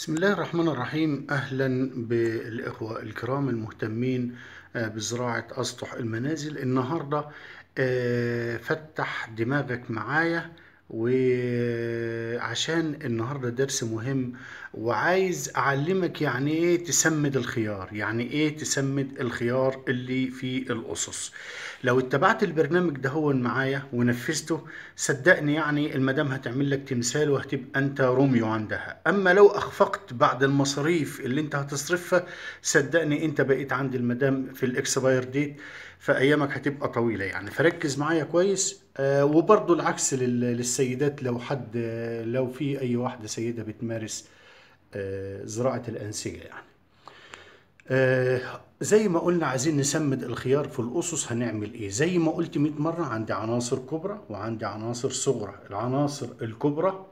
بسم الله الرحمن الرحيم أهلا بالإخوة الكرام المهتمين آه، بزراعة أسطح المنازل النهاردة آه، فتح دماغك معايا وعشان النهاردة درس مهم وعايز أعلمك يعني إيه تسمد الخيار يعني إيه تسمد الخيار اللي في الأسس لو اتبعت البرنامج ده هو معايا ونفذته صدقني يعني المدام هتعمل لك تمثال وهتبقى انت روميو عندها اما لو اخفقت بعد المصاريف اللي انت هتصرفها صدقني انت بقيت عند المدام في الاكسباير ديت فايامك هتبقى طويله يعني فركز معايا كويس آه وبرضو العكس لل- للسيدات لو حد آه، لو في اي واحده سيده بتمارس آه زراعه الانسجه يعني آه زي ما قلنا عايزين نسمد الخيار في الأسس هنعمل إيه؟ زي ما قلت 100 مرة عندي عناصر كبرى وعندي عناصر صغرى، العناصر الكبرى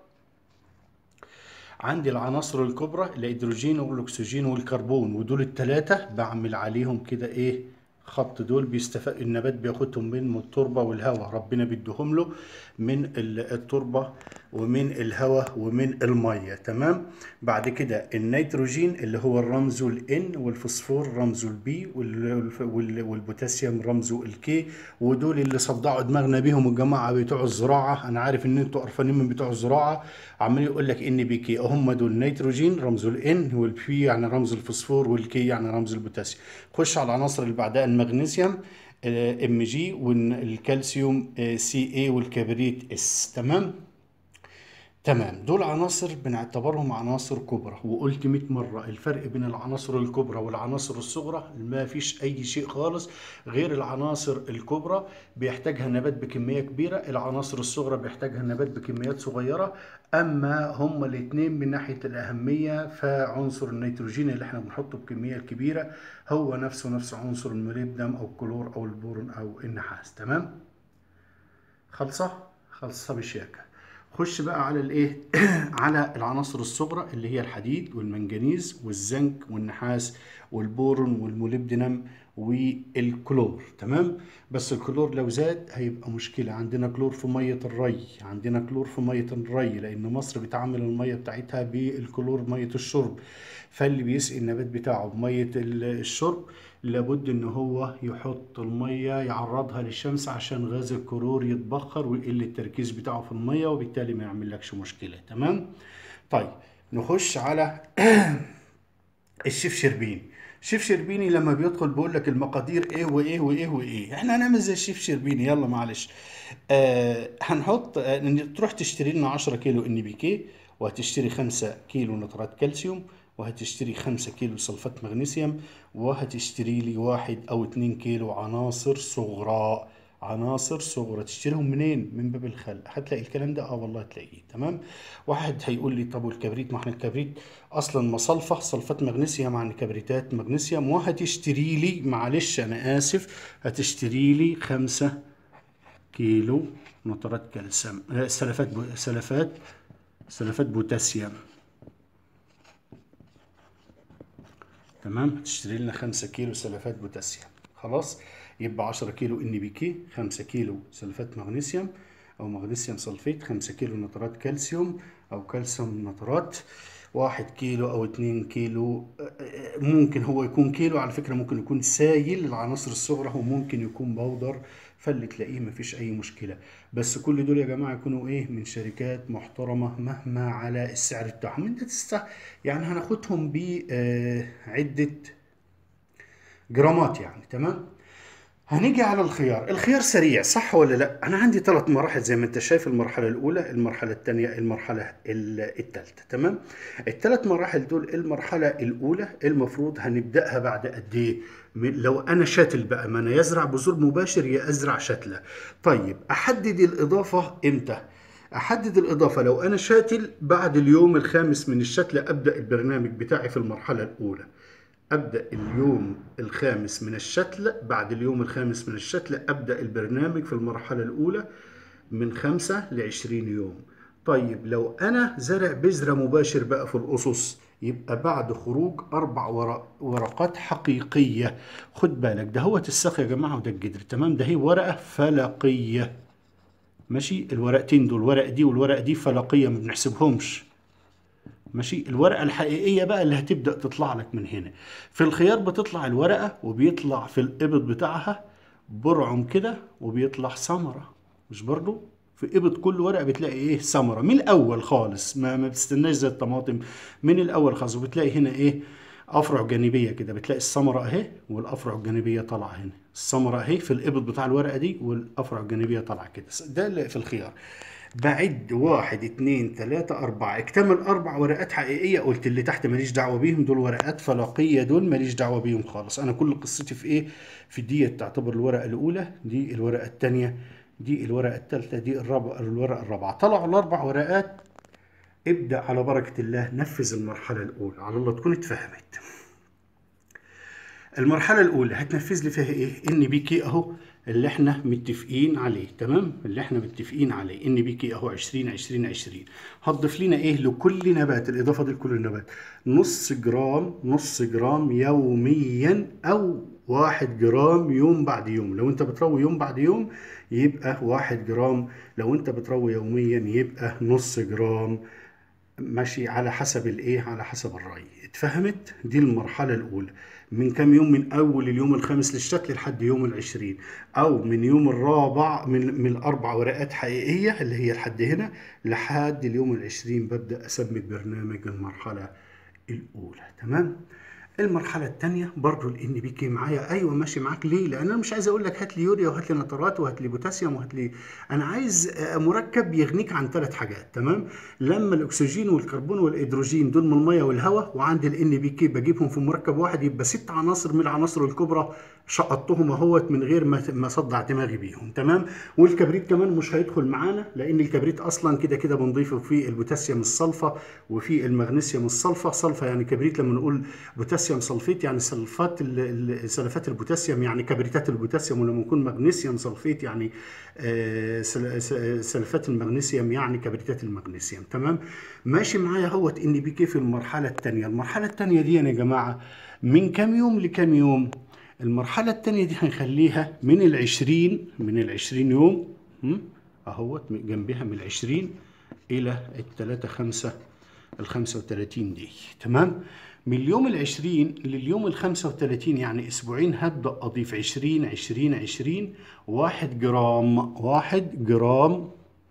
عندي العناصر الكبرى الهيدروجين والاكسجين والكربون ودول الثلاثه بعمل عليهم كده ايه خط دول بيستفاد النبات بياخدهم من التربه والهواء ربنا بيديهم له من ال- التربه ومن الهواء ومن الميه تمام بعد كده النيتروجين اللي هو الرمز الان والفوسفور رمزه البي والبوتاسيوم رمزه الكي ودول اللي صدعوا دماغنا بيهم الجماعه بتوع الزراعه انا عارف ان انتوا قرفانين من بتوع الزراعه عمال يقول لك ان بي كي هم دول نيتروجين رمزه الان والبي يعني رمز الفوسفور والكي يعني رمز البوتاسيوم خش على العناصر اللي بعدها المغنيسيوم ام جي والكالسيوم سي اي والكبريت اس تمام تمام دول عناصر بنعتبرهم عناصر كبرى وقلت 100 مرة الفرق بين العناصر الكبرى والعناصر الصغرى ما فيش أي شيء خالص غير العناصر الكبرى بيحتاجها النبات بكمية كبيرة العناصر الصغرى بيحتاجها النبات بكميات صغيرة أما هما الاتنين من ناحية الأهمية فعنصر النيتروجين اللي احنا بنحطه بكمية كبيرة هو نفسه نفس عنصر الموليبدم أو الكلور أو البورون أو النحاس تمام؟ خلصة خلصة بشياكة خش بقى على الايه على العناصر الصغرى اللي هي الحديد والمنجنيز والزنك والنحاس والبورون والموليبدينم والكلور تمام بس الكلور لو زاد هيبقى مشكلة عندنا كلور في مية الري عندنا كلور في مية الري لأن مصر بتعامل المية بتاعتها بالكلور مية الشرب فاللي بيسقي النبات بتاعه بمية ال- الشرب لابد ان هو يحط المية يعرضها للشمس عشان غاز الكلور يتبخر ويقل التركيز بتاعه في المية وبالتالي ما يعملكش مشكلة تمام طيب نخش على الشيف شربيني الشيف شربيني لما بيدخل بيقول لك المقادير ايه وايه وايه وايه احنا هنعمل زي الشيف شربيني يلا معلش آه هنحط آه تروح تشتري لنا 10 كيلو ان بي كي وهتشتري 5 كيلو نترات كالسيوم وهتشتري 5 كيلو سلفات مغنيسيوم وهتشتري لي واحد او 2 كيلو عناصر صغرى عناصر صغرى تشتريهم منين من باب الخلق هتلاقي الكلام ده اه والله هتلاقيه تمام واحد هيقول لي طب والكبريت ما احنا الكبريت اصلا مصلفه صلفات مغنيسيوم عن كبريتات مغنيسيوم وهتشتري لي معلش انا اسف هتشتري لي خمسة كيلو نترات كالسيوم آه، سلفات بو... سلفات سلفات بوتاسيوم تمام هتشتري لنا 5 كيلو سلفات بوتاسيوم خلاص يبقى 10 كيلو ان بي كي 5 كيلو سلفات مغنيسيوم او مغنيسيوم سلفيت 5 كيلو نترات كالسيوم او كالسيوم نترات واحد كيلو او اتنين كيلو آه، آه، ممكن هو يكون كيلو على فكرة ممكن يكون سايل العناصر الصغرى وممكن يكون بودر فاللي تلاقيه مفيش اي مشكلة بس كل دول يا جماعة يكونوا ايه من شركات محترمة مهما على السعر بتاعهم انت تست يعني هناخدهم بعدة جرامات يعني تمام هنيجي على الخيار الخيار سريع صح ولا لا انا عندي ثلاث مراحل زي ما انت شايف المرحله الاولى المرحله الثانيه المرحله الثالثه تمام الثلاث مراحل دول المرحله الاولى المفروض هنبداها بعد قد ايه من- لو انا شاتل بقى ما انا يزرع بذور مباشر يا ازرع شتله طيب احدد الاضافه امتى احدد الاضافه لو انا شاتل بعد اليوم الخامس من الشتله ابدا البرنامج بتاعي في المرحله الاولى أبدأ اليوم الخامس من الشتلة بعد اليوم الخامس من الشتلة أبدأ البرنامج في المرحلة الأولى من خمسة لعشرين يوم طيب لو أنا زرع بذرة مباشر بقى في الأسس يبقى بعد خروج أربع ورق ورقات حقيقية خد بالك ده هو الساق يا جماعة وده الجدر تمام ده هي ورقة فلقية ماشي الورقتين دول الورقة دي والورقة دي فلقية ما بنحسبهمش ماشي الورقه الحقيقيه بقى اللي هتبدا تطلع لك من هنا في الخيار بتطلع الورقه وبيطلع في الابط بتاعها برعم كده وبيطلع ثمره مش برضو في ابط كل ورقه بتلاقي ايه ثمره من الاول خالص ما ما بتستناش زي الطماطم من الاول خالص وبتلاقي هنا ايه افرع جانبيه كده بتلاقي الثمره اهي والافرع الجانبيه طالعه هنا الثمره اهي في الابط بتاع الورقه دي والافرع الجانبيه طالعه كده ده اللي في الخيار بعد واحد اتنين تلاتة أربعة اكتمل أربع ورقات حقيقية قلت اللي تحت ماليش دعوة بيهم دول ورقات فلقية دول ماليش دعوة بيهم خالص أنا كل قصتي في إيه؟ في دي تعتبر الورقة الأولى دي الورقة التانية دي الورقة التالتة دي الرابعة الورقة الرابعة طلعوا الأربع ورقات ابدأ على بركة الله نفذ المرحلة الأولى على الله تكون اتفهمت المرحلة الأولى هتنفذ لي فيها إيه؟ إن بيكي أهو اللي إحنا متفقين عليه تمام؟ اللي إحنا متفقين عليه إن بيكي أهو 20 20 20 هتضيف لنا إيه لكل نبات الإضافة دي لكل نبات نص جرام نص جرام يوميا أو واحد جرام يوم بعد يوم لو أنت بتروي يوم بعد يوم يبقى واحد جرام لو أنت بتروي يوميا يبقى نص جرام ماشي على حسب الايه على حسب الرأي اتفهمت دي المرحلة الأولى من كام يوم من أول اليوم الخامس للشكل لحد يوم العشرين أو من يوم الرابع من, من الأربع ورقات حقيقية اللي هي لحد هنا لحد اليوم العشرين ببدأ أثبت برنامج المرحلة الأولى تمام المرحلة الثانية برضو الان بي كي معايا ايوه ماشي معاك ليه؟ لان انا مش عايز اقول لك هات لي يوريا وهات لي نترات وهات لي بوتاسيوم وهات لي انا عايز مركب يغنيك عن ثلاث حاجات تمام؟ لما الاكسجين والكربون والهيدروجين دول من الميه والهواء وعند الان بي كي بجيبهم في مركب واحد يبقى ست عناصر من العناصر الكبرى شقطتهم اهوت من غير ما ما اصدع دماغي بيهم تمام؟ والكبريت كمان مش هيدخل معانا لان الكبريت اصلا كده كده بنضيفه في البوتاسيوم الصلفه وفي المغنيسيوم الصلفه صلفه يعني كبريت لما نقول بوتاسيوم صلفيت يعني سلفات سلفات البوتاسيوم يعني كبريتات البوتاسيوم ولما يكون مغنيسيوم صلفيت يعني سلفات المغنيسيوم يعني كبريتات المغنيسيوم تمام ماشي معايا اهوت ان بي كي في المرحله الثانيه المرحله الثانيه دي يا جماعه من كام يوم لكام يوم المرحله الثانيه دي هنخليها من العشرين من العشرين يوم اهوت جنبها من العشرين الى الثلاثة خمسة ال 35 دي تمام من اليوم العشرين لليوم الخمسة وثلاثين يعني أسبوعين هبدأ أضيف عشرين عشرين عشرين واحد جرام واحد جرام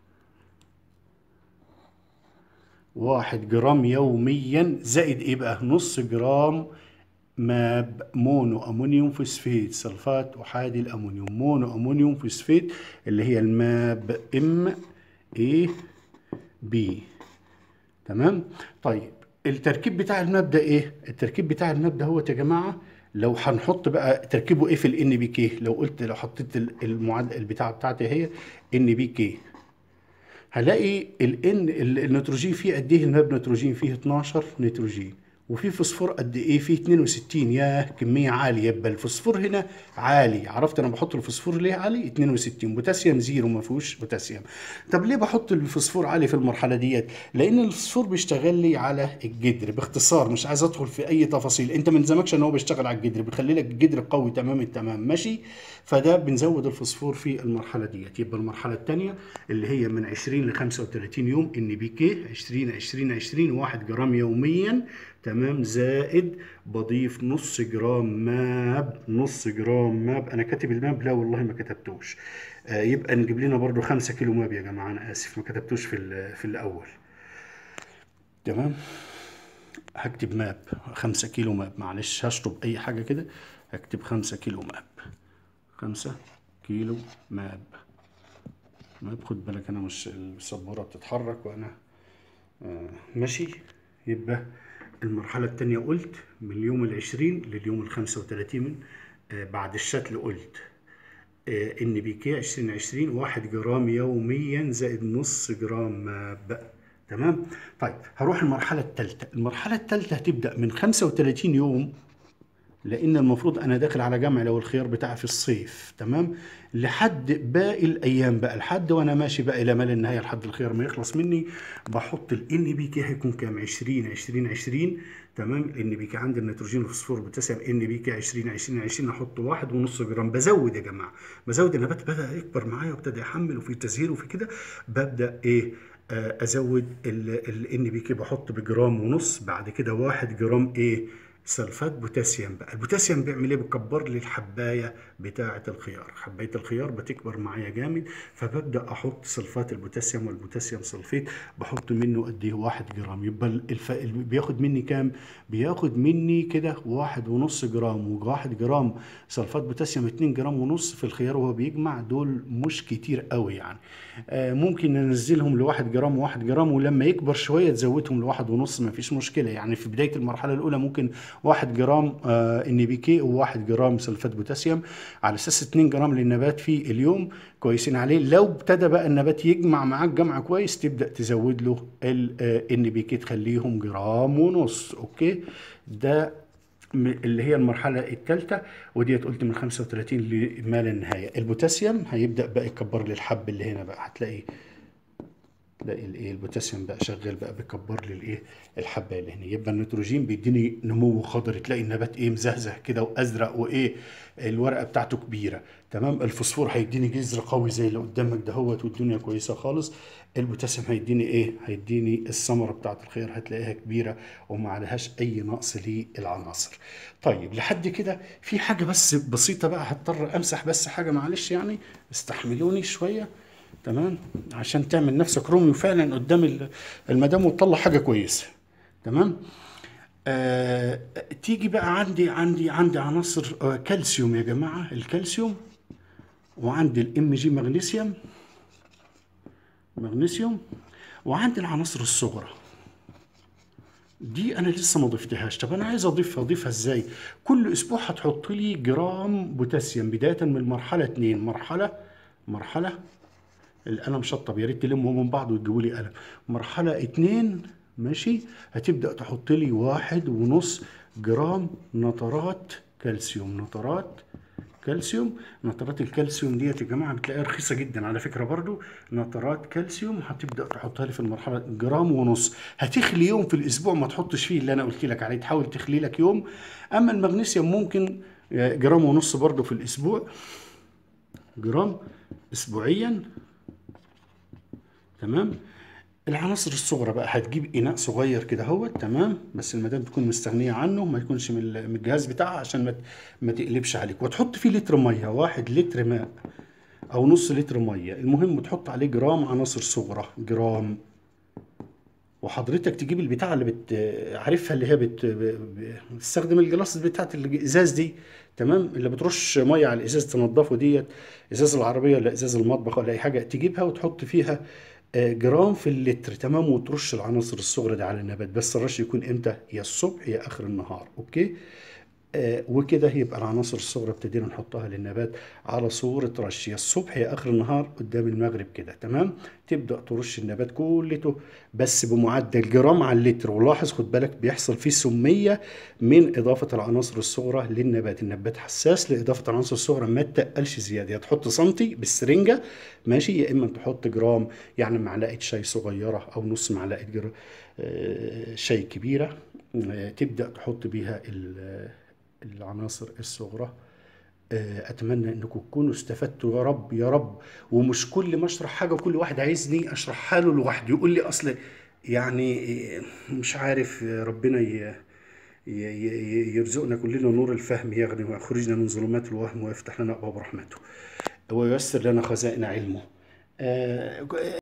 واحد جرام يوميا زائد ايه بقى نص جرام ماب مونو امونيوم فوسفيت سلفات احادي الامونيوم مونو امونيوم فوسفيت اللي هي الماب ام اي بي تمام طيب التركيب بتاع المبدا ايه التركيب بتاع المبدا هو يا جماعه لو هنحط بقى تركيبه ايه في الان بي كي لو قلت لو حطيت المعادله البتاع بتاعتي هي ان بي كي هلاقي الان النيتروجين فيه قد ايه الماب نيتروجين فيه 12 نيتروجين وفي فوسفور قد ايه فيه 62 يا كميه عاليه يبقى الفوسفور هنا عالي عرفت انا بحط الفوسفور ليه عالي 62 بوتاسيوم زيرو ما فيهوش بوتاسيوم طب ليه بحط الفوسفور عالي في المرحله ديت لان الفوسفور بيشتغل لي على الجدر باختصار مش عايز ادخل في اي تفاصيل انت ما يلزمكش ان هو بيشتغل على الجدر بيخلي لك الجدر قوي تمام التمام ماشي فده بنزود الفوسفور في المرحله ديت يبقى المرحله الثانيه اللي هي من 20 ل 35 يوم ان بي كي 20 20 20 1 جرام يوميا تمام زائد بضيف نص جرام ماب نص جرام ماب انا كاتب الماب لا والله ما كتبتوش آه يبقى نجيب لنا برضو خمسة كيلو ماب يا جماعه انا اسف ما كتبتوش في في الاول تمام هكتب ماب خمسة كيلو ماب معلش هشطب اي حاجه كده هكتب خمسة كيلو ماب خمسة كيلو ماب ماب خد بالك انا مش السبوره بتتحرك وانا آه ماشي يبقى المرحلة الثانية قلت من اليوم العشرين لليوم الخمسة وثلاثين آه بعد الشتل قلت آه ان بي كي عشرين عشرين واحد جرام يوميا زائد نص جرام ماب تمام طيب هروح المرحلة الثالثة المرحلة الثالثة هتبدأ من 35 يوم لان المفروض انا داخل على جمع لو الخيار بتاعي في الصيف تمام لحد باقي الايام بقى لحد وانا ماشي بقى الى ما لا النهايه لحد الخيار ما يخلص مني بحط الان بي كي هيكون كام 20 20 20 تمام الان بي كي عندي النيتروجين والفوسفور بوتاسيوم ان بي كي 20 20 20 احط واحد ونص جرام بزود يا جماعه بزود النبات بدا يكبر معايا وابتدى يحمل وفي تزهير وفي كده ببدا ايه آه، ازود الان بي كي بحط بجرام ونص بعد كده واحد جرام ايه سلفات بوتاسيوم بقى البوتاسيوم بيعمل ايه بيكبر لي الحبايه بتاعه الخيار حبايه الخيار بتكبر معايا جامد فببدا احط سلفات البوتاسيوم والبوتاسيوم سلفيت بحط منه قد ايه واحد جرام يبقى الف... بياخد مني كام بياخد مني كده واحد ونص جرام وواحد جرام سلفات بوتاسيوم اتنين جرام ونص في الخيار وهو بيجمع دول مش كتير قوي يعني آه ممكن ننزلهم لواحد جرام وواحد جرام ولما يكبر شويه تزودهم لواحد ونص ما فيش مشكله يعني في بدايه المرحله الاولى ممكن واحد جرام ان بي كي وواحد جرام سلفات بوتاسيوم على اساس 2 جرام للنبات في اليوم كويسين عليه لو ابتدى بقى النبات يجمع معاك جمع كويس تبدا تزود له الان بي كي تخليهم جرام ونص اوكي ده اللي هي المرحلة الثالثة وديت قلت من 35 لما لا نهاية البوتاسيوم هيبدأ بقى يكبر لي الحب اللي هنا بقى هتلاقي تلاقي الايه البوتاسيوم بقى شغال بقى بيكبر لي الايه الحبه اللي هنا يبقى النيتروجين بيديني نمو خضري تلاقي النبات ايه مزهزه كده وازرق وايه الورقه بتاعته كبيره تمام الفوسفور هيديني جذر قوي زي اللي قدامك دهوت والدنيا كويسه خالص البوتاسيوم هيديني ايه هيديني الثمره بتاعت الخيار هتلاقيها كبيره وما عليهاش اي نقص للعناصر طيب لحد كده في حاجه بس بسيطه بقى هضطر امسح بس حاجه معلش يعني استحملوني شويه تمام عشان تعمل نفسك روميو فعلا قدام المدام وتطلع حاجه كويسه تمام آه تيجي بقى عندي عندي عندي عناصر آه كالسيوم يا جماعه الكالسيوم وعندي الام جي مغنيسيوم مغنيسيوم وعندي العناصر الصغرى دي انا لسه ما ضفتهاش طب انا عايز اضيفها اضيفها ازاي كل اسبوع هتحط لي جرام بوتاسيوم بدايه من مرحله 2 مرحله مرحله القلم شطب يا ريت تلموا من بعض وتجيبوا لي قلم مرحله اتنين ماشي هتبدا تحط لي واحد ونص جرام نترات كالسيوم نترات كالسيوم نترات الكالسيوم ديت يا جماعه بتلاقيها رخيصه جدا على فكره برضو نترات كالسيوم هتبدا تحطها لي في المرحله جرام ونص هتخلي يوم في الاسبوع ما تحطش فيه اللي انا قلت لك عليه تحاول تخلي لك يوم اما المغنيسيوم ممكن جرام ونص برضو في الاسبوع جرام اسبوعيا تمام العناصر الصغرى بقى هتجيب اناء صغير كده اهوت تمام بس المدام تكون مستغنيه عنه ما يكونش من الجهاز بتاعها عشان ما ما تقلبش عليك وتحط فيه لتر ميه واحد لتر ماء او نص لتر ميه المهم تحط عليه جرام عناصر صغرى جرام وحضرتك تجيب البتاعه اللي بت عارفها اللي هي بت... بتستخدم الجلاس بتاعت الازاز دي تمام اللي بترش ميه على الازاز تنضفه ديت ازاز العربيه ولا ازاز المطبخ ولا اي حاجه تجيبها وتحط فيها جرام في اللتر تمام وترش العناصر الصغرى دي على النبات بس الرش يكون امتى يا الصبح يا اخر النهار اوكي آه وكده يبقى العناصر الصغرى ابتدينا نحطها للنبات على صورة رش يا الصبح يا آخر النهار قدام المغرب كده تمام تبدأ ترش النبات كلته بس بمعدل جرام على اللتر ولاحظ خد بالك بيحصل فيه سمية من إضافة العناصر الصغرى للنبات النبات حساس لإضافة العناصر الصغرى ما تقلش زيادة يا تحط سنتي بالسرنجة ماشي يا إما تحط جرام يعني معلقة شاي صغيرة أو نص معلقة جر... آه شاي كبيرة آه تبدأ تحط بيها العناصر الصغرى اتمنى انكم تكونوا استفدتوا يا رب يا رب ومش كل ما اشرح حاجه كل واحد عايزني اشرحها له لوحده يقول لي اصل يعني مش عارف ربنا ي... يرزقنا كلنا نور الفهم يغني ويخرجنا من ظلمات الوهم ويفتح لنا ابواب رحمته وييسر لنا خزائن علمه